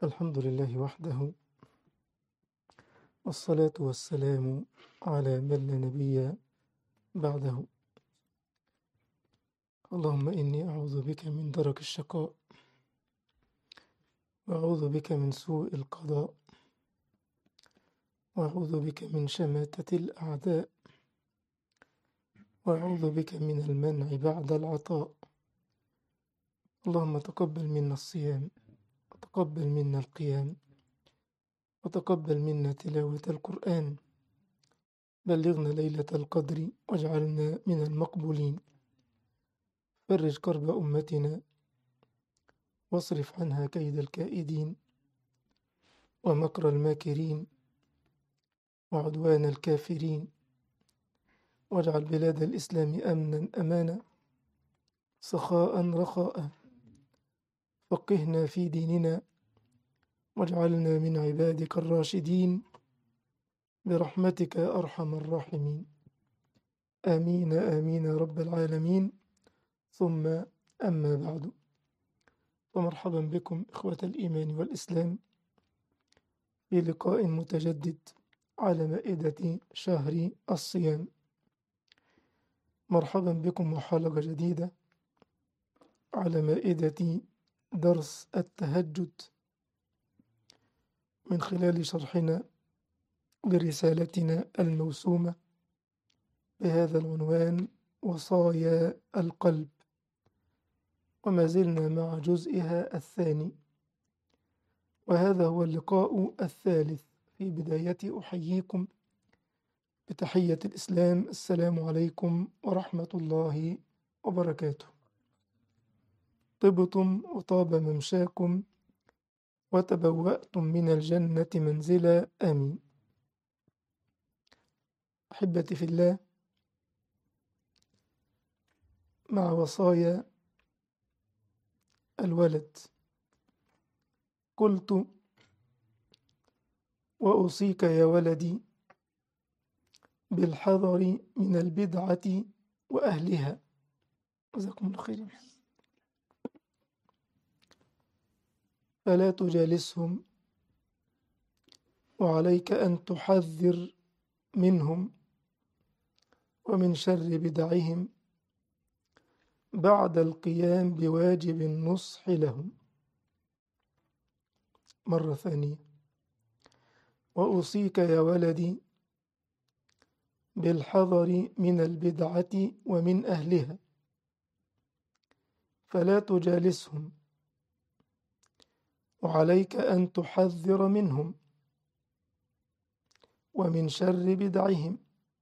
الحمد لله وحده والصلاة والسلام على من لا نبي بعده اللهم إني أعوذ بك من درك الشقاء وأعوذ بك من سوء القضاء وأعوذ بك من شماتة الأعداء وأعوذ بك من المنع بعد العطاء اللهم تقبل منا الصيام وتقبل منا القيام وتقبل منا تلاوة القرآن بلغنا ليلة القدر واجعلنا من المقبولين فرج كرب أمتنا واصرف عنها كيد الكائدين ومكر الماكرين وعدوان الكافرين واجعل بلاد الإسلام أمنا أمانا سخاء رخاء فقهنا في ديننا واجعلنا من عبادك الراشدين برحمتك يا أرحم الراحمين آمين آمين يا رب العالمين ثم أما بعد فمرحبا بكم إخوة الإيمان والإسلام في لقاء متجدد على مائدة شهر الصيام مرحبا بكم وحلقة جديدة على مائدة درس التهجد من خلال شرحنا لرسالتنا الموسومة بهذا العنوان وصايا القلب وما زلنا مع جزئها الثاني وهذا هو اللقاء الثالث في بداية أحييكم بتحية الإسلام السلام عليكم ورحمة الله وبركاته طبتم وطاب ممشاكم وتبوأتم من الجنة منزلا آمين أحبتي في الله مع وصايا الولد قلت وأوصيك يا ولدي بالحذر من البدعة وأهلها جزاكم الله خير فلا تجالسهم وعليك أن تحذر منهم ومن شر بدعهم بعد القيام بواجب النصح لهم مرة ثانية وأوصيك يا ولدي بالحذر من البدعة ومن أهلها فلا تجالسهم وعليك أن تحذر منهم ومن شر بدعهم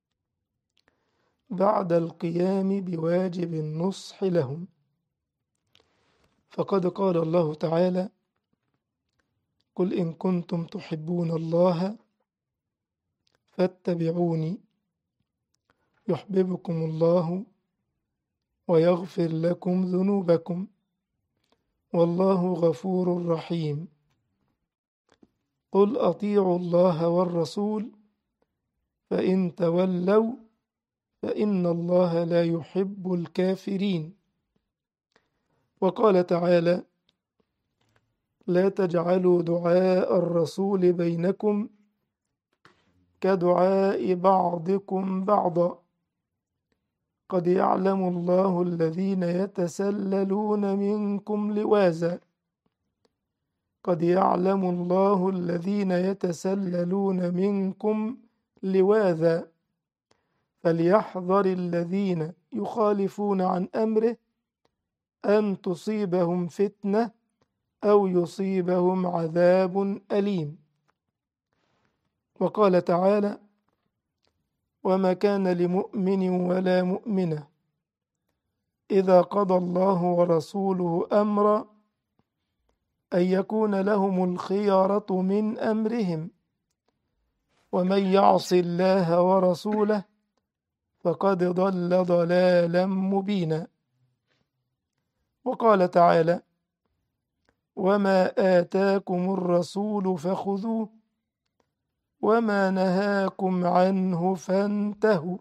بعد القيام بواجب النصح لهم فقد قال الله تعالى قل إن كنتم تحبون الله فاتبعوني يحببكم الله ويغفر لكم ذنوبكم والله غفور رحيم قل أطيعوا الله والرسول فإن تولوا فإن الله لا يحب الكافرين وقال تعالى لا تجعلوا دعاء الرسول بينكم كدعاء بعضكم بعضا قد يعلم الله الذين يتسللون منكم لوازا قد يعلم الله الذين يتسللون منكم لواذا فليحذر الذين يخالفون عن امره ان تصيبهم فتنه او يصيبهم عذاب اليم وقال تعالى وما كان لمؤمن ولا مؤمنه اذا قضى الله ورسوله امرا ان يكون لهم الخيره من امرهم ومن يعص الله ورسوله فقد ضل ضلالا مبينا وقال تعالى وما اتاكم الرسول فخذوه وما نهاكم عنه فانتهوا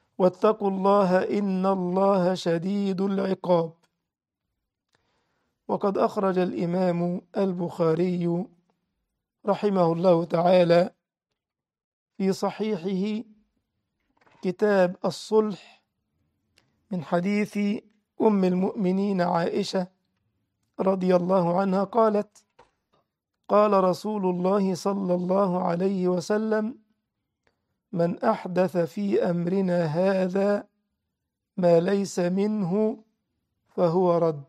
واتقوا الله ان الله شديد العقاب وقد أخرج الإمام البخاري رحمه الله تعالى في صحيحه كتاب الصلح من حديث أم المؤمنين عائشة رضي الله عنها قالت قال رسول الله صلى الله عليه وسلم من أحدث في أمرنا هذا ما ليس منه فهو رد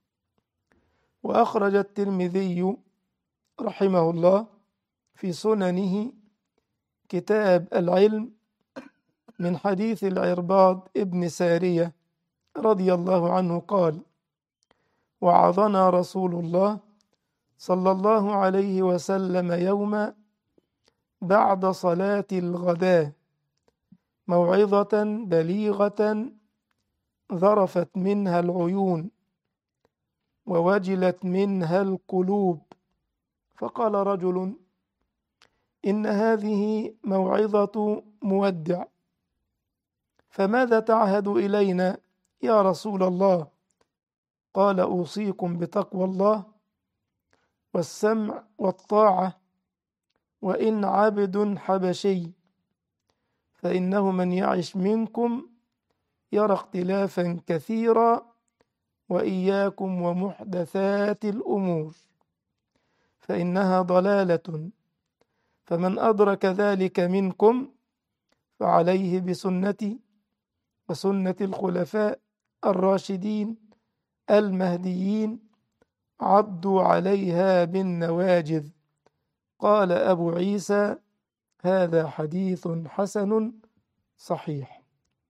وأخرج الترمذي رحمه الله في سننه كتاب العلم من حديث العرباض ابن سارية رضي الله عنه قال وعظنا رسول الله صلى الله عليه وسلم يوما بعد صلاة الغداء موعظة بليغة ذرفت منها العيون ووجلت منها القلوب فقال رجل إن هذه موعظة مودع فماذا تعهد إلينا يا رسول الله قال أوصيكم بتقوى الله والسمع والطاعة وإن عبد حبشي فإنه من يعش منكم يرى اختلافا كثيرا وإياكم ومحدثات الأمور فإنها ضلالة فمن أدرك ذلك منكم فعليه بسنتي وسنة الخلفاء الراشدين المهديين عضوا عليها بالنواجذ قال أبو عيسى هذا حديث حسن صحيح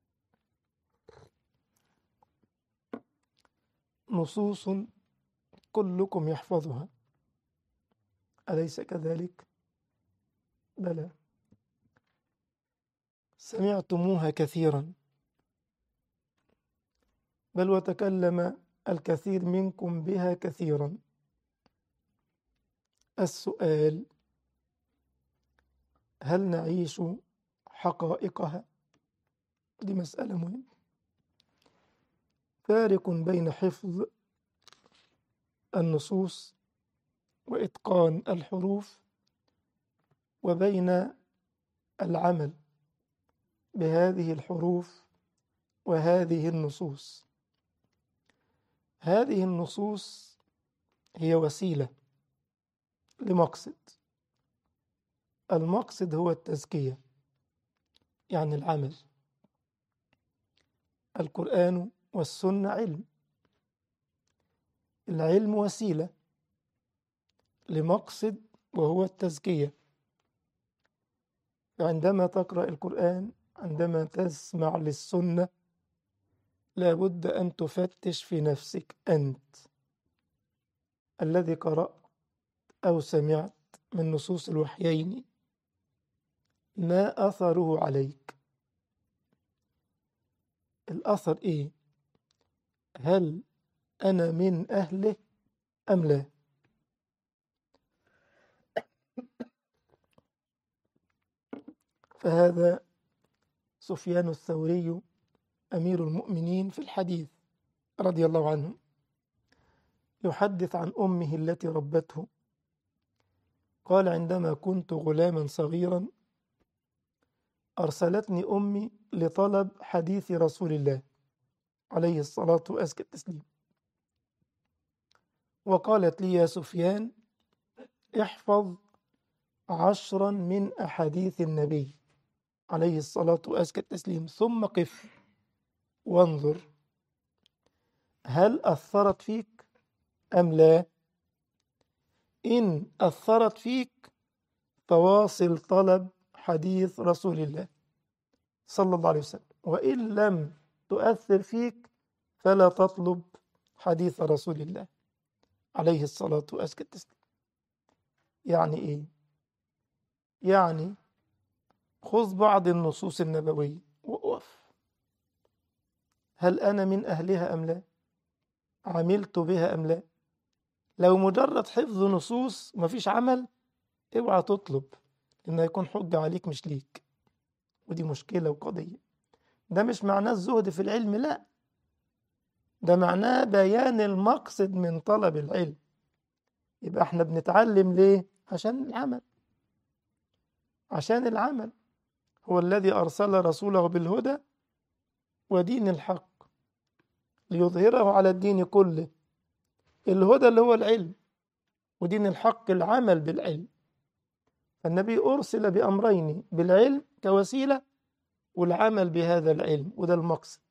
نصوص كلكم يحفظها أليس كذلك؟ بلى سمعتموها كثيرا بل وتكلم الكثير منكم بها كثيرا السؤال هل نعيش حقائقها دي مسألة مهمة فارق بين حفظ النصوص وإتقان الحروف وبين العمل بهذه الحروف وهذه النصوص هذه النصوص هي وسيلة لمقصد المقصد هو التزكية يعني العمل القرآن والسنة علم العلم وسيلة لمقصد وهو التزكية فعندما تقرأ القرآن عندما تسمع للسنة لابد أن تفتش في نفسك أنت الذي قرأت أو سمعت من نصوص الوحيين ما أثره عليك الأثر إيه هل أنا من أهله أم لا فهذا سفيان الثوري أمير المؤمنين في الحديث رضي الله عنه يحدث عن أمه التي ربته قال عندما كنت غلاما صغيرا أرسلتني أمي لطلب حديث رسول الله عليه الصلاة وأزكى التسليم وقالت لي يا سفيان احفظ عشرا من أحاديث النبي عليه الصلاة وأزكى التسليم ثم قف وانظر هل أثرت فيك أم لا إن أثرت فيك فواصل طلب حديث رسول الله صلى الله عليه وسلم وإن لم تؤثر فيك فلا تطلب حديث رسول الله عليه الصلاة وأزكى التسليم يعني إيه يعني خذ بعض النصوص النبوية وقف هل أنا من أهلها أم لا عملت بها أم لا لو مجرد حفظ نصوص مفيش عمل اوعى تطلب لأنه يكون حجة عليك مش ليك ودي مشكلة وقضية ده مش معناه الزهد في العلم لا ده معناه بيان المقصد من طلب العلم يبقى احنا بنتعلم ليه عشان العمل عشان العمل هو الذي أرسل رسوله بالهدى ودين الحق ليظهره على الدين كله الهدى اللي هو العلم ودين الحق العمل بالعلم فالنبي أرسل بأمرين بالعلم كوسيلة والعمل بهذا العلم وده المقصد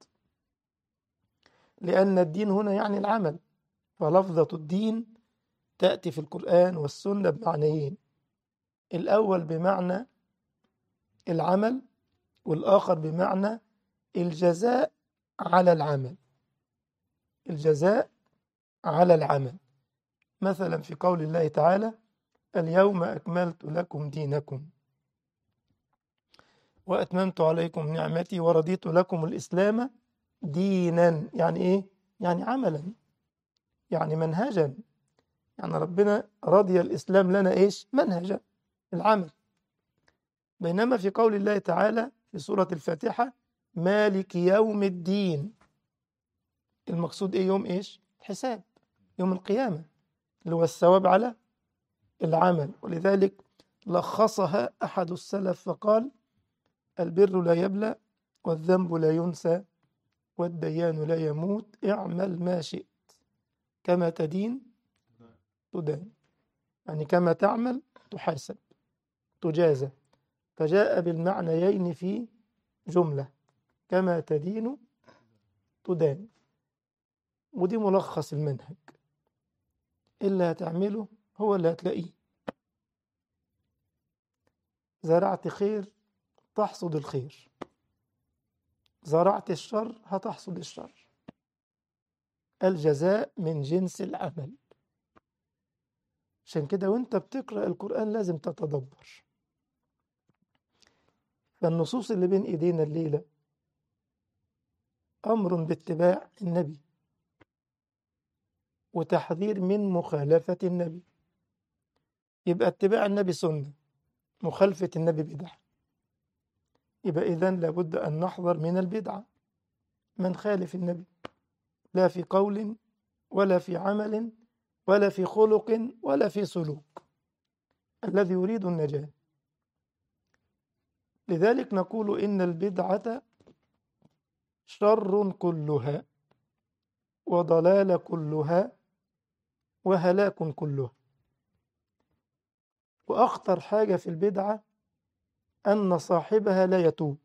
لأن الدين هنا يعني العمل فلفظة الدين تأتي في القرآن والسنة بمعنيين الأول بمعنى العمل والآخر بمعنى الجزاء على العمل الجزاء على العمل مثلا في قول الله تعالى اليوم أكملت لكم دينكم وأتممت عليكم نعمتي ورضيت لكم الإسلام دينا يعني إيه؟ يعني عملا يعني منهجا يعني ربنا رضي الإسلام لنا إيش؟ منهجا العمل بينما في قول الله تعالى في سورة الفاتحة مالك يوم الدين المقصود إيه يوم إيش؟ الحساب يوم القيامة اللي هو الثواب على العمل ولذلك لخصها أحد السلف فقال البر لا يبلى والذنب لا ينسى والديان لا يموت اعمل ما شئت كما تدين تدان يعني كما تعمل تحاسب تجازى فجاء بالمعنيين في جملة كما تدين تدان ودي ملخص المنهج اللي هتعمله هو اللي هتلاقيه زرعت خير تحصد الخير زرعت الشر هتحصد الشر الجزاء من جنس العمل عشان كده وانت بتقرأ القرآن لازم تتدبر فالنصوص اللي بين ايدينا الليلة أمر باتباع النبي وتحذير من مخالفة النبي يبقى اتباع النبي سنة مخالفة النبي بدعة يبقى إذن لابد أن نحذر من البدعة من خالف النبي لا في قول ولا في عمل ولا في خلق ولا في سلوك الذي يريد النجاة لذلك نقول إن البدعة شر كلها وضلال كلها وهلاك كلها وأخطر حاجة في البدعة أن صاحبها لا يتوب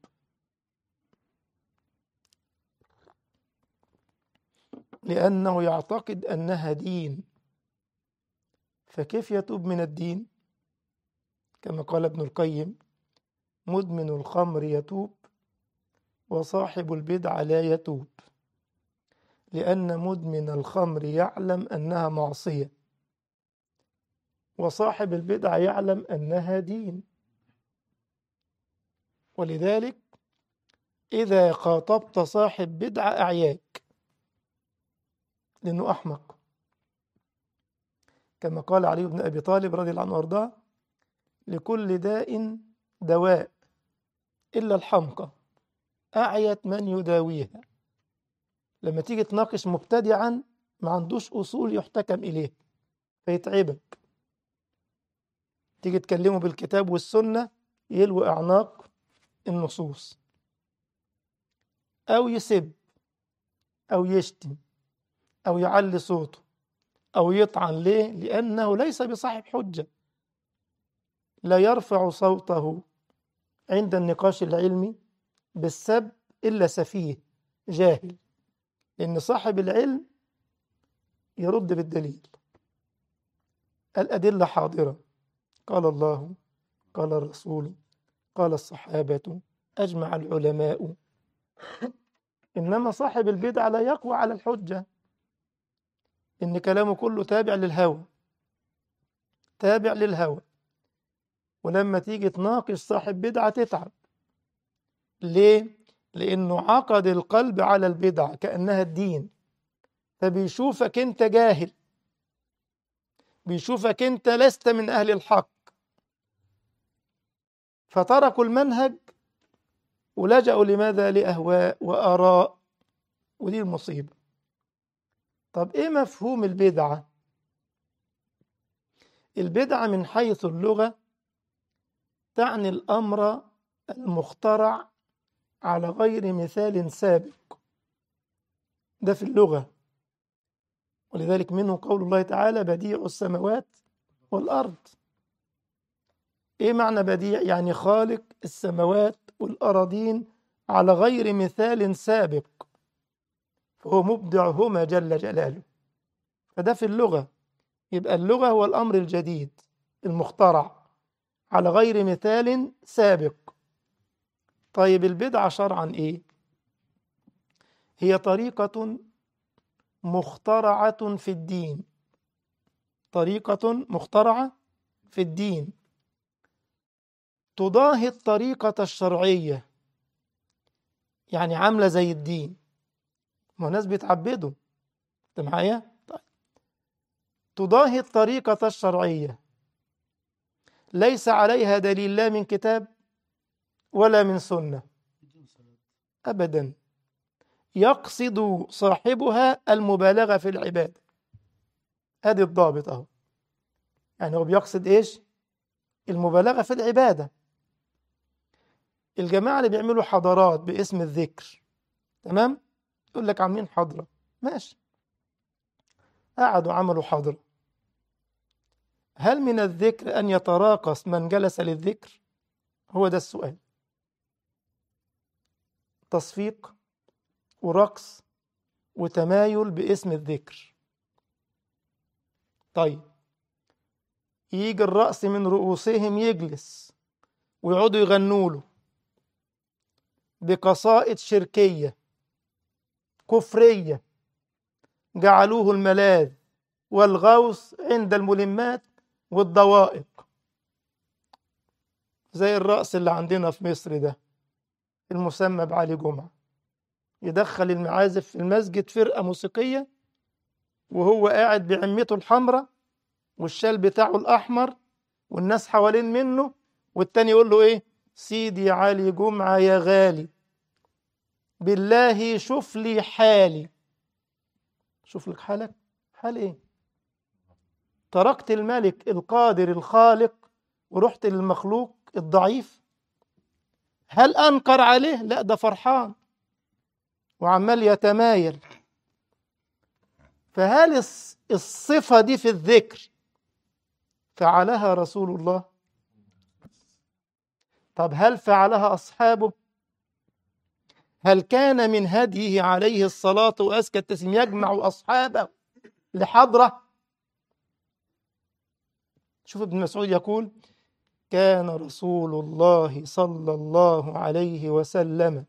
لأنه يعتقد أنها دين فكيف يتوب من الدين كما قال ابن القيم مدمن الخمر يتوب وصاحب البدعة لا يتوب لأن مدمن الخمر يعلم أنها معصية وصاحب البدعة يعلم أنها دين ولذلك إذا خاطبت صاحب بدعة أعياك لأنه أحمق كما قال علي بن أبي طالب رضي الله عنه وارضاه لكل داء دواء إلا الحمقى أعيت من يداويها لما تيجي تناقش مبتدعا ما عندوش أصول يحتكم إليه فيتعبك تيجي تكلمه بالكتاب والسنة يلوي أعناق النصوص أو يسب أو يشتم أو يعلي صوته أو يطعن ليه؟ لأنه ليس بصاحب حجة لا يرفع صوته عند النقاش العلمي بالسب إلا سفيه جاهل لأن صاحب العلم يرد بالدليل الأدلة حاضرة قال الله قال الرسول قال الصحابة أجمع العلماء إنما صاحب البدعة لا يقوى على الحجة إن كلامه كله تابع للهوى تابع للهوى ولما تيجي تناقش صاحب بدعة تتعب ليه؟ لأنه عقد القلب على البدعة كأنها الدين فبيشوفك أنت جاهل بيشوفك أنت لست من أهل الحق فتركوا المنهج ولجأوا لماذا لأهواء وآراء ودي المصيبة طب ايه مفهوم البدعة البدعة من حيث اللغة تعني الأمر المخترع على غير مثال سابق ده في اللغة ولذلك منه قول الله تعالى بديع السماوات والأرض إيه معنى بديع؟ يعني خالق السماوات والأراضين على غير مثال سابق فهو مبدعهما جل جلاله فده في اللغة يبقى اللغة هو الأمر الجديد المخترع على غير مثال سابق طيب البدعة شرعا إيه؟ هي طريقة مخترعة في الدين طريقة مخترعة في الدين تضاهي الطريقة الشرعية يعني عاملة زي الدين ما ناس بيتعبدوا انت معايا؟ طيب. تضاهي الطريقة الشرعية ليس عليها دليل لا من كتاب ولا من سنة أبدا يقصد صاحبها المبالغة في العبادة ادي الضابط اهو يعني هو بيقصد ايش المبالغة في العبادة الجماعة اللي بيعملوا حضارات باسم الذكر تمام يقول لك عاملين حضرة ماشي قعدوا عملوا حضرة هل من الذكر أن يتراقص من جلس للذكر هو ده السؤال تصفيق ورقص وتمايل باسم الذكر طيب يجي الرأس من رؤوسهم يجلس ويقعدوا يغنوا له بقصائد شركية كفرية جعلوه الملاذ والغوص عند الملمات والضوائق زي الرأس اللي عندنا في مصر ده المسمى بعلي جمعة يدخل المعازف في المسجد فرقة موسيقية وهو قاعد بعمته الحمراء والشال بتاعه الأحمر والناس حوالين منه والتاني يقول له إيه سيدي علي جمعة يا غالي بالله شوف لي حالي شوف لك حالك حال إيه تركت الملك القادر الخالق ورحت للمخلوق الضعيف هل أنكر عليه لا ده فرحان وعمال يتمايل فهل الصفة دي في الذكر فعلها رسول الله طب هل فعلها أصحابه هل كان من هديه عليه الصلاة وأزكى التسليم يجمع أصحابه لحضرة شوف ابن مسعود يقول كان رسول الله صلى الله عليه وسلم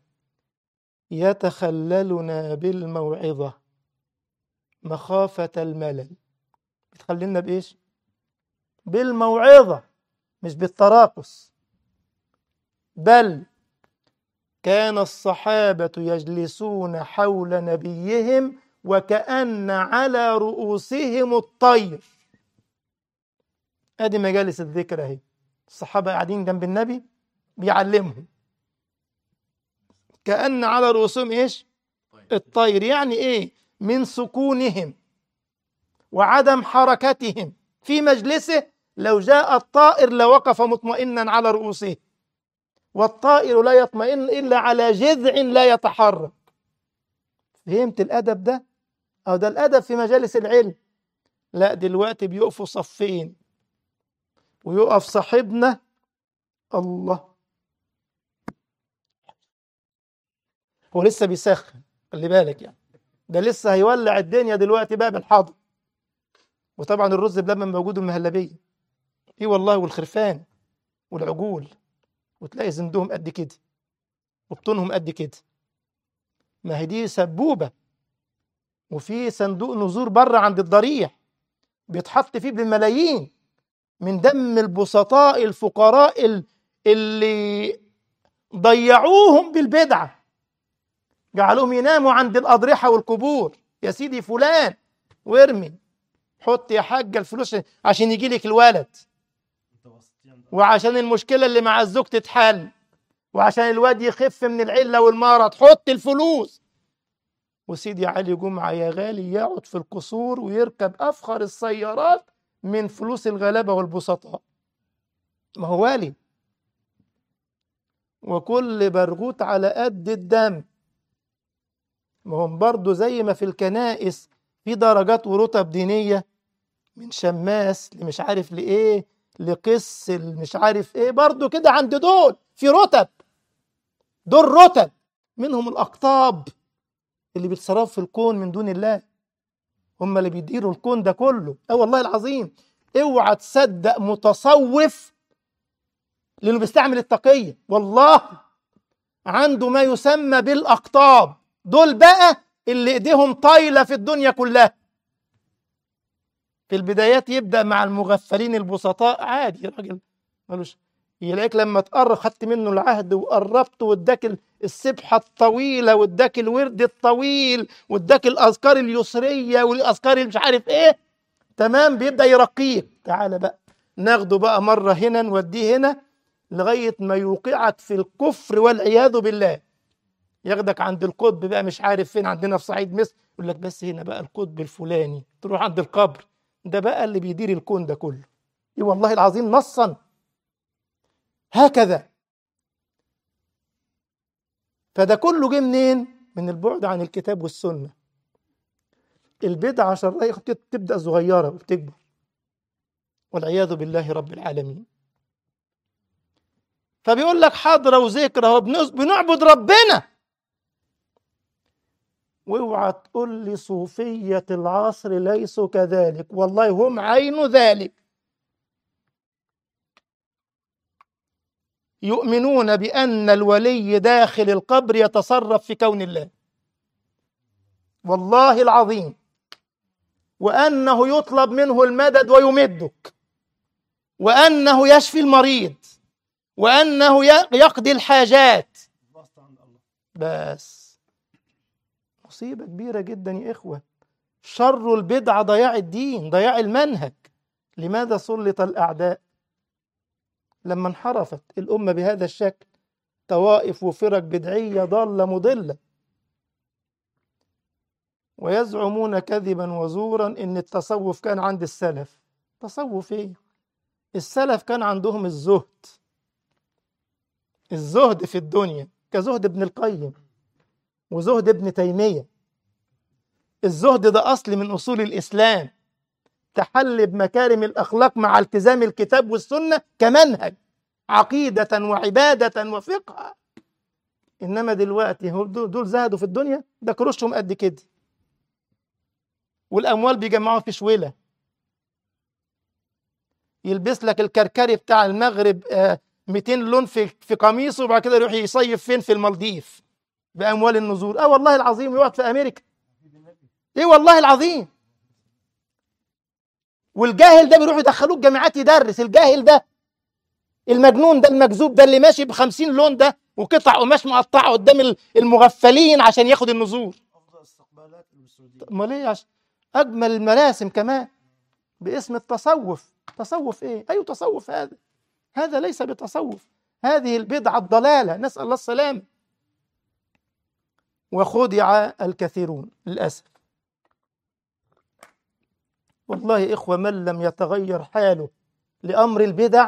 يتخللنا بالموعظة مخافة الملل بتخللنا بإيش؟ بالموعظة مش بالتراقص بل كان الصحابة يجلسون حول نبيهم وكأن على رؤوسهم الطير ادي مجالس الذكر اهي الصحابة قاعدين جنب النبي بيعلمهم كأن على رؤوسهم ايش الطير يعني ايه من سكونهم وعدم حركتهم في مجلسه لو جاء الطائر لوقف مطمئنا على رؤوسه والطائر لا يطمئن إلا على جذع لا يتحرك فهمت الأدب ده؟ أو ده الأدب في مجالس العلم لا دلوقتي بيقفوا صفين ويقف صاحبنا الله هو لسه بيسخن خلي بالك يعني ده لسه هيولع الدنيا دلوقتي بقى بالحضر وطبعا الرز بلبن موجود المهلبية ايه والله والخرفان والعجول وتلاقي زندهم قد كده وبطونهم قد كده ما هي دي سبوبة وفي صندوق نزور بره عند الضريح بيتحط فيه بالملايين من دم البسطاء الفقراء اللي ضيعوهم بالبدعة جعلوهم يناموا عند الأضرحة والقبور يا سيدي فلان وارمي حط يا حاجة الفلوس عشان يجي لك الولد وعشان المشكلة اللي مع الزوج تتحل وعشان الواد يخف من العلة والمرض حط الفلوس وسيدي علي جمعة يا غالي يقعد في القصور ويركب أفخر السيارات من فلوس الغلابة والبسطاء ما هو والي وكل برغوت على قد الدم ما هم برضه زي ما في الكنائس في درجات ورتب دينية من شماس لمش عارف لإيه لقس مش عارف إيه برضه كده عند دول في رتب دول رتب منهم الأقطاب اللي بيتصرفوا في الكون من دون الله هم اللي بيديروا الكون ده كله اه والله العظيم اوعى تصدق متصوف لانه بيستعمل التقيه والله عنده ما يسمى بالاقطاب دول بقى اللي ايديهم طايله في الدنيا كلها في البدايات يبدا مع المغفلين البسطاء عادي راجل ملوش يلاقيك لما تقرب خدت منه العهد وقربت واداك السبحه الطويله واداك الورد الطويل واداك الاذكار اليسريه والاذكار اللي مش عارف ايه تمام بيبدا يرقيك تعالى بقى ناخده بقى مره هنا نوديه هنا لغايه ما يوقعك في الكفر والعياذ بالله ياخدك عند القطب بقى مش عارف فين عندنا في صعيد مصر يقول لك بس هنا بقى القطب الفلاني تروح عند القبر ده بقى اللي بيدير الكون ده كله اي والله العظيم نصا هكذا فده كله جه منين من البعد عن الكتاب والسنه البدعه شرعيه تبدا صغيره وبتكبر والعياذ بالله رب العالمين فبيقول لك حضره وذكر اهو بنعبد ربنا واوعى تقول لي صوفيه العصر ليسوا كذلك والله هم عين ذلك يؤمنون بأن الولي داخل القبر يتصرف في كون الله والله العظيم وأنه يطلب منه المدد ويمدك وأنه يشفي المريض وأنه يقضي الحاجات بس مصيبة كبيرة جدا يا إخوة شر البدعة ضياع الدين ضياع المنهج لماذا سلط الأعداء لما انحرفت الأمة بهذا الشكل طوائف وفرق بدعية ضالة مضلة ويزعمون كذبا وزورا إن التصوف كان عند السلف تصوف إيه؟ السلف كان عندهم الزهد الزهد في الدنيا كزهد ابن القيم وزهد ابن تيمية الزهد ده أصل من أصول الإسلام تحلي بمكارم الأخلاق مع التزام الكتاب والسنة كمنهج عقيدة وعبادة وفقها إنما دلوقتي دول زهدوا في الدنيا ده كروشهم قد كده والأموال بيجمعوا في شويلة يلبس لك الكركري بتاع المغرب 200 لون في في قميصه وبعد كده يروح يصيف فين في المالديف بأموال النزول اه والله العظيم يقعد في أمريكا ايه والله العظيم والجاهل ده بيروح يدخلوه الجامعات يدرس الجاهل ده المجنون ده المجذوب ده اللي ماشي ب 50 لون ده وقطع قماش مقطعه قدام المغفلين عشان ياخد النزول افضل استقبالات بالسعوديه امال ايه عشان اجمل المراسم كمان باسم التصوف تصوف ايه اي تصوف هذا هذا ليس بتصوف هذه البدعه الضلاله نسال الله السلامه وخدع الكثيرون للاسف والله يا إخوة من لم يتغير حاله لأمر البدع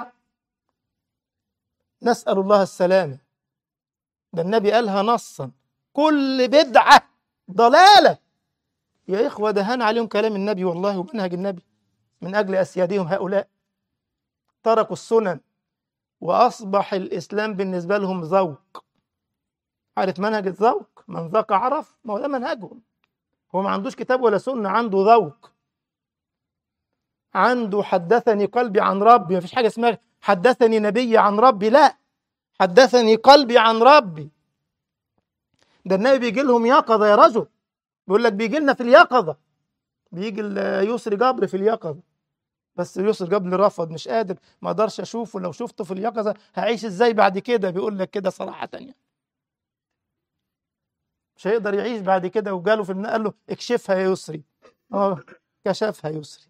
نسأل الله السلامة ده النبي قالها نصا كل بدعة ضلالة يا إخوة ده هان عليهم كلام النبي والله ومنهج النبي من أجل أسيادهم هؤلاء تركوا السنن وأصبح الإسلام بالنسبة لهم ذوق عارف منهج الذوق من ذاق عرف ما هو ده منهجهم هو ما عندوش كتاب ولا سنة عنده ذوق عنده حدثني قلبي عن ربي ما فيش حاجة اسمها حدثني نبي عن ربي لا حدثني قلبي عن ربي ده النبي بيجي لهم يقظة يا رجل بيقول لك بيجي لنا في اليقظة بيجي يسري جبر في اليقظة بس يسري جبر رفض مش قادر ما اقدرش اشوفه لو شفته في اليقظة هعيش ازاي بعد كده بيقول لك كده صراحة يعني مش هيقدر يعيش بعد كده وجاله في قال له اكشفها يا يسري اه كشفها يسري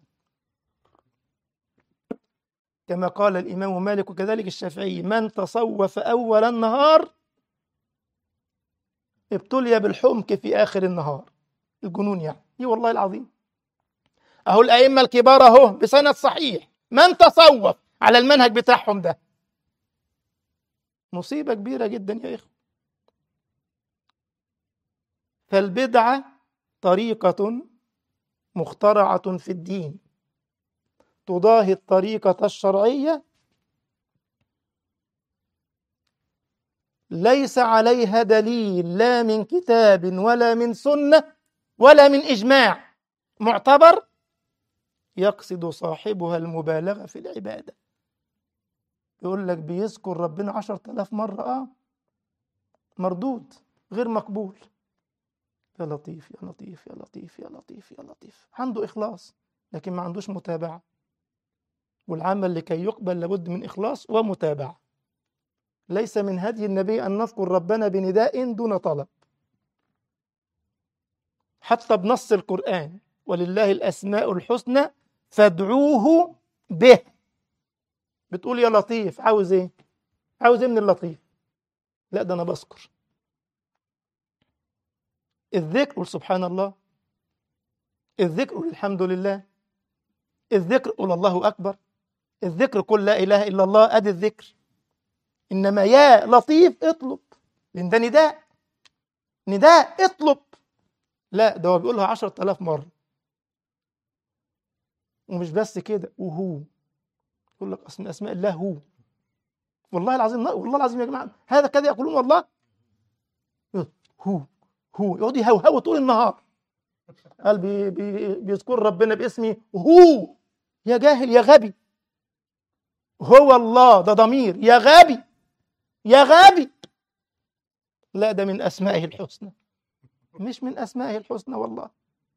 كما قال الإمام مالك وكذلك الشافعي من تصوف أول النهار ابتلي بالحمك في آخر النهار الجنون يعني اي والله العظيم اهو الائمه الكبار اهو بسند صحيح من تصوف على المنهج بتاعهم ده مصيبه كبيره جدا يا اخوه فالبدعه طريقه مخترعه في الدين تضاهي الطريقه الشرعيه ليس عليها دليل لا من كتاب ولا من سنه ولا من اجماع معتبر يقصد صاحبها المبالغه في العباده يقول لك بيذكر ربنا عشرة آلاف مرة آه مردود غير مقبول يا لطيف يا لطيف يا لطيف يا لطيف يا لطيف عنده إخلاص لكن ما عندوش متابعة والعمل لكي يقبل لابد من إخلاص ومتابعة ليس من هدي النبي أن نذكر ربنا بنداء دون طلب حتى بنص القرآن ولله الأسماء الحسنى فادعوه به بتقول يا لطيف عاوز ايه عاوز ايه من اللطيف لا ده انا بذكر الذكر قول سبحان الله الذكر قول الحمد لله الذكر قول الله اكبر الذكر قل لا اله الا الله ادي الذكر انما يا لطيف اطلب لان ده نداء نداء اطلب لا ده هو بيقولها عشرة آلاف مرة ومش بس كده وهو يقول لك اسم اسماء الله هو والله العظيم والله العظيم يا جماعه هذا كذا يقولون والله هو هو يقعد يهوهو طول النهار قال بي بي بيذكر ربنا باسمه هو يا جاهل يا غبي هو الله ده ضمير يا غبي يا غبي لا ده من اسمائه الحسنى مش من اسمائه الحسنى والله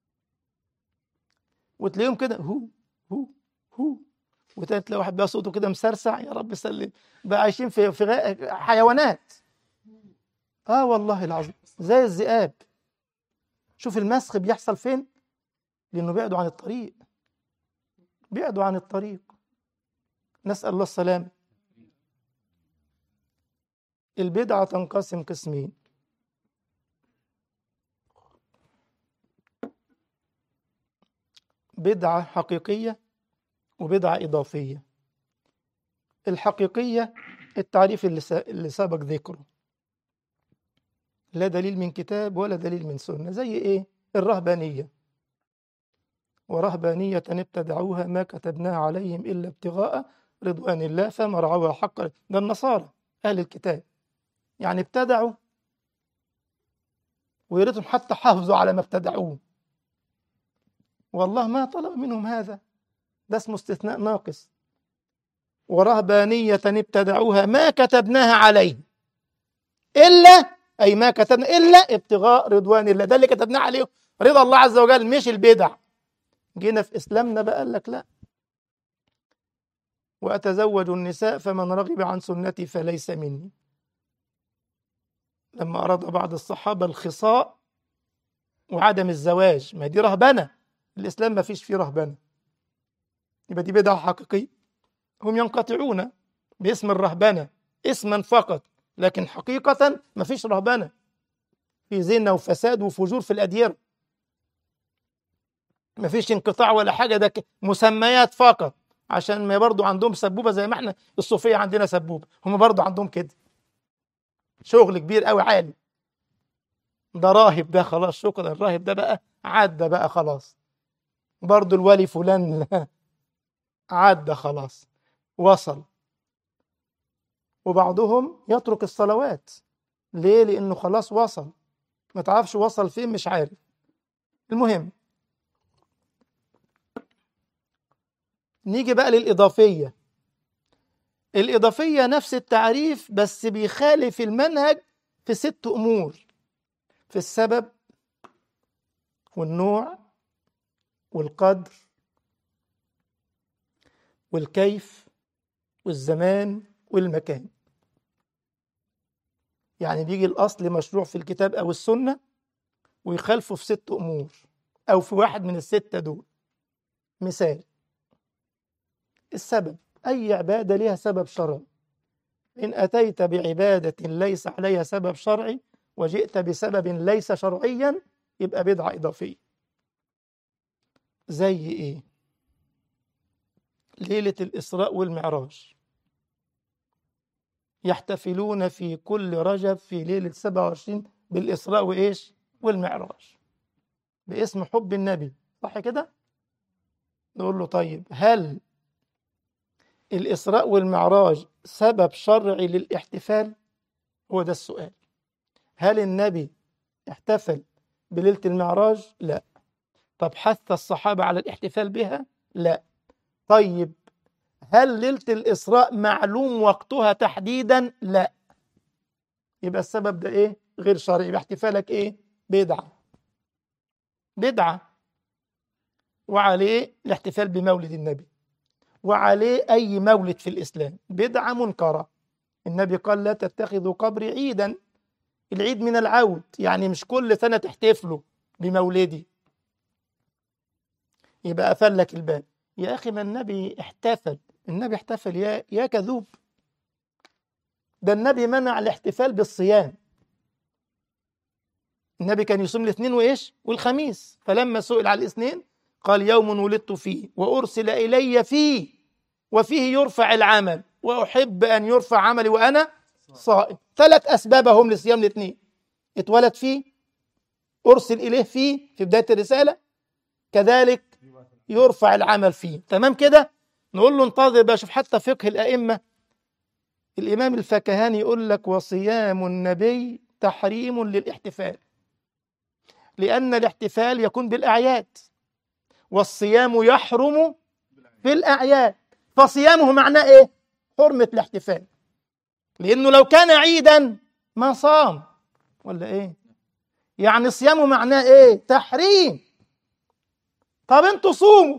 وتلاقيهم كده هو هو هو وتلاقي تلاقي واحد بقى صوته كده مسرسع يا رب سلم بقى عايشين في في غا... حيوانات اه والله العظيم زي الذئاب شوف المسخ بيحصل فين لانه بعدوا عن الطريق بعدوا عن الطريق نسال الله السلامه البدعه تنقسم قسمين بدعه حقيقيه وبدعة إضافية الحقيقية التعريف اللي, اللي سبق ذكره لا دليل من كتاب ولا دليل من سنة زي إيه الرهبانية ورهبانية ابتدعوها ما كتبناها عليهم إلا ابتغاء رضوان الله فما رعوها حق ده النصارى أهل الكتاب يعني ابتدعوا ويا ريتهم حتى حافظوا على ما ابتدعوه والله ما طلب منهم هذا ده اسمه استثناء ناقص ورهبانية ابتدعوها ما كتبناها عليه إلا أي ما كتبنا إلا ابتغاء رضوان الله ده اللي كتبناه عليه رضا الله عز وجل مش البدع جينا في إسلامنا بقى قال لك لا وأتزوج النساء فمن رغب عن سنتي فليس مني لما أراد بعض الصحابة الخصاء وعدم الزواج ما دي رهبنة الإسلام ما فيش فيه رهبنة يبقى دي بدعة حقيقية هم ينقطعون باسم الرهبنة اسما فقط لكن حقيقة ما فيش رهبنة في زنا وفساد وفجور في الأديرة ما فيش انقطاع ولا حاجة ده مسميات فقط عشان ما برضو عندهم سبوبة زي ما احنا الصوفية عندنا سبوبة هم برضو عندهم كده شغل كبير قوي عالي ده راهب ده خلاص شكرا الراهب ده بقى عدى بقى خلاص برضو الولي فلان عدى خلاص وصل وبعضهم يترك الصلوات ليه لانه خلاص وصل ما تعرفش وصل فين مش عارف المهم نيجي بقى للإضافية الإضافية نفس التعريف بس بيخالف المنهج في ست أمور في السبب والنوع والقدر والكيف والزمان والمكان يعني بيجي الأصل مشروع في الكتاب أو السنة ويخالفه في ست أمور أو في واحد من الستة دول مثال السبب أي عبادة لها سبب شرعي إن أتيت بعبادة ليس عليها سبب شرعي وجئت بسبب ليس شرعيا يبقى بدعة إضافية زي إيه ليلة الإسراء والمعراج يحتفلون في كل رجب في ليلة 27 بالإسراء وإيش والمعراج باسم حب النبي صح كده نقول له طيب هل الإسراء والمعراج سبب شرعي للاحتفال هو ده السؤال هل النبي احتفل بليلة المعراج لا طب حث الصحابة على الاحتفال بها لا طيب هل ليلة الإسراء معلوم وقتها تحديدا لا يبقى السبب ده ايه غير شرعي يبقى احتفالك ايه بدعة بدعة وعليه الاحتفال بمولد النبي وعليه أي مولد في الإسلام بدعة منكرة النبي قال لا تتخذوا قبري عيدا العيد من العود يعني مش كل سنة تحتفلوا بمولدي يبقى قفل لك الباب يا أخي ما النبي احتفل النبي احتفل يا يا كذوب ده النبي منع الاحتفال بالصيام النبي كان يصوم الاثنين وايش والخميس فلما سئل على الاثنين قال يوم ولدت فيه وارسل الي فيه وفيه يرفع العمل واحب ان يرفع عملي وانا صائم ثلاث اسباب هم لصيام الاثنين اتولد فيه ارسل اليه فيه في بدايه الرساله كذلك يرفع العمل فيه تمام كده نقول له انتظر بقى شوف حتى فقه الائمه الامام الفكهاني يقول لك وصيام النبي تحريم للاحتفال لأن الاحتفال يكون بالأعياد والصيام يحرم في الأعياد فصيامه معناه إيه؟ حرمة الاحتفال لأنه لو كان عيدا ما صام ولا إيه؟ يعني صيامه معناه إيه؟ تحريم طب أنتوا صوموا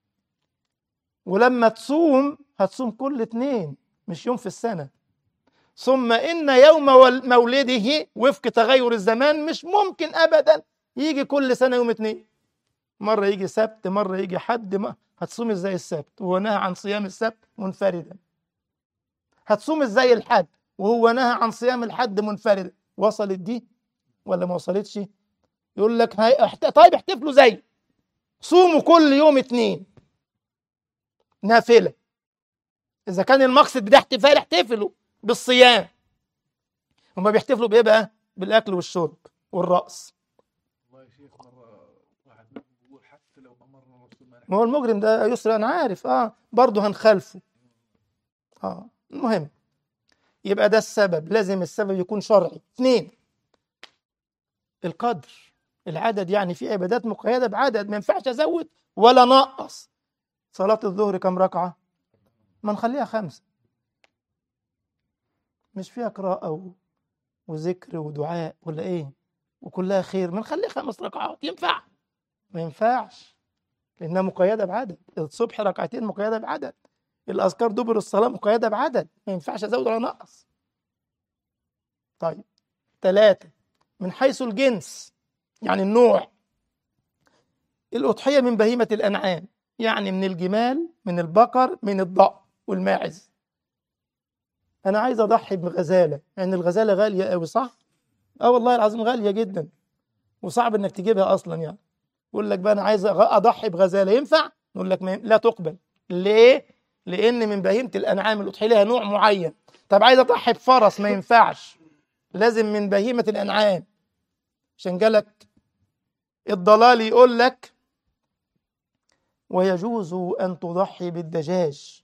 ولما تصوم هتصوم كل اتنين مش يوم في السنة ثم إن يوم مولده وفق تغير الزمان مش ممكن أبدا يجي كل سنة يوم اتنين مرة يجي سبت مرة يجي حد ما هتصوم ازاي السبت وهو نهى عن صيام السبت منفردا هتصوم ازاي الحد وهو نهى عن صيام الحد منفردا وصلت دي ولا ما وصلتش يقول لك هاي احت... طيب احتفلوا زي صوموا كل يوم اتنين نافلة إذا كان المقصد ده احتفال احتفلوا بالصيام هما بيحتفلوا بإيه بقى؟ بالأكل والشرب والرقص والله يا شيخ مرة واحد منهم بيقول حتى لو أمرنا الرسول ما ما هو المجرم ده يسرى انا عارف اه برضه هنخالفه اه المهم يبقى ده السبب لازم السبب يكون شرعي اثنين القدر العدد يعني في عبادات مقيده بعدد ما ينفعش ازود ولا نقص صلاه الظهر كم ركعه ما نخليها خمسه مش فيها قراءه و... وذكر ودعاء ولا ايه وكلها خير ما نخليها خمس ركعات ينفع ما ينفعش لأنها مقيدة بعدد الصبح ركعتين مقيدة بعدد الأذكار دبر الصلاة مقيدة بعدد ما ينفعش أزود ولا نقص طيب ثلاثة من حيث الجنس يعني النوع الأضحية من بهيمة الأنعام يعني من الجمال من البقر من الضأن والماعز أنا عايز أضحي بغزالة يعني الغزالة غالية أوي صح؟ أه والله العظيم غالية جدا وصعب إنك تجيبها أصلا يعني يقول لك بقى انا عايز أغ- اضحي بغزاله ينفع؟ نقول لك ما ين- لا تقبل ليه؟ لان من بهيمه الانعام الاضحيه لها نوع معين طب عايز اضحي بفرس ما ينفعش لازم من بهيمه الانعام عشان جالك الضلال يقول لك ويجوز ان تضحي بالدجاج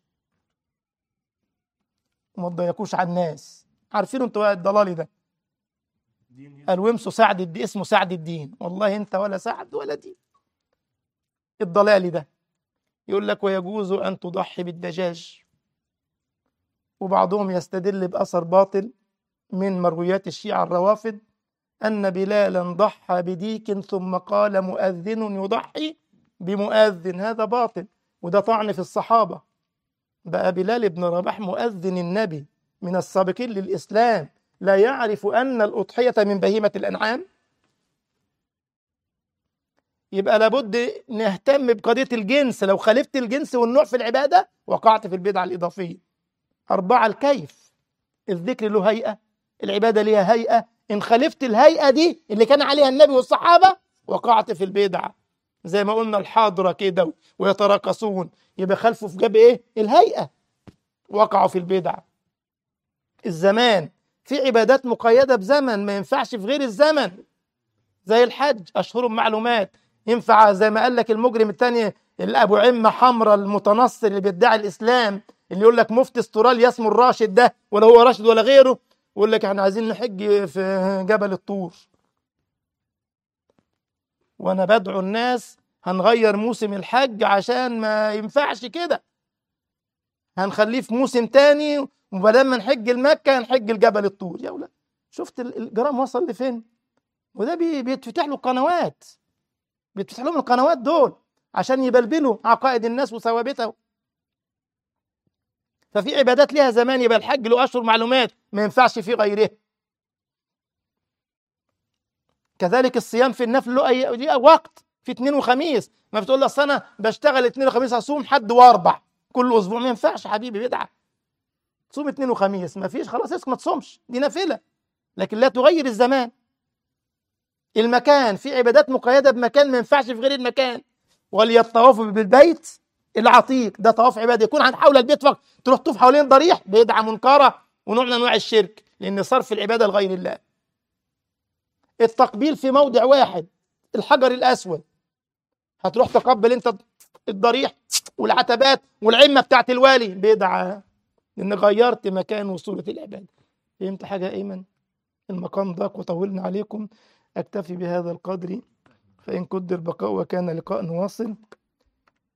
وما تضيقوش على الناس عارفين انتوا بقى الضلالي ده دين الومسه سعد الدين اسمه سعد الدين والله انت ولا سعد ولا دين الضلالي ده يقول لك ويجوز ان تضحي بالدجاج وبعضهم يستدل باثر باطل من مرويات الشيعة الروافد ان بلالا ضحى بديك ثم قال مؤذن يضحي بمؤذن هذا باطل وده طعن في الصحابة بقى بلال بن رباح مؤذن النبي من السابقين للإسلام لا يعرف أن الأضحية من بهيمة الأنعام يبقى لابد نهتم بقضية الجنس لو خالفت الجنس والنوع في العبادة وقعت في البدعة الإضافية أربعة الكيف الذكر له هيئة العبادة لها هيئة إن خالفت الهيئة دي اللي كان عليها النبي والصحابة وقعت في البدعة زي ما قلنا الحاضرة كده ويتراقصون يبقى خلفه في جاب ايه الهيئة وقعوا في البدعة الزمان في عبادات مقيدة بزمن ما ينفعش في غير الزمن زي الحج أشهر معلومات ينفع زي ما قال لك المجرم الثاني اللي أبو عمة حمراء المتنصر اللي بيدعي الإسلام اللي يقول لك مفتي استراليا اسمه الراشد ده ولا هو راشد ولا غيره يقول لك احنا عايزين نحج في جبل الطور وانا بدعو الناس هنغير موسم الحج عشان ما ينفعش كده هنخليه في موسم تاني وبدل ما نحج المكة نحج الجبل الطور يا ولاد شفت ال- الجرام وصل لفين وده بي- بيتفتح له قنوات بيتفتح لهم القنوات دول عشان يبلبلوا عقائد الناس وثوابتها ففي عبادات ليها زمان يبقى الحج له اشهر معلومات ما ينفعش في غيره كذلك الصيام في النفل له اي ليه وقت في اثنين وخميس ما بتقول لي اصل انا بشتغل اثنين وخميس اصوم حد واربع كل اسبوع ما ينفعش يا حبيبي بدعه تصوم اثنين وخميس ما فيش خلاص اسكت ما تصومش دي نافله لكن لا تغير الزمان المكان في عبادات مقيده بمكان ما ينفعش في غير المكان وليطوفوا بالبيت العتيق ده طواف عباده يكون عن حول البيت فقط تروح تطوف حوالين ضريح بدعه منكره ونوع من انواع الشرك لان صرف العباده لغير الله التقبيل في موضع واحد الحجر الاسود هتروح تقبل انت الضريح والعتبات والعمه بتاعت الوالي بدعه لان غيرت مكان وصوره العباده فهمت حاجه يا ايمن المقام ضاق وطولنا عليكم اكتفي بهذا القدر فان قدر بقاء وكان لقاء واصل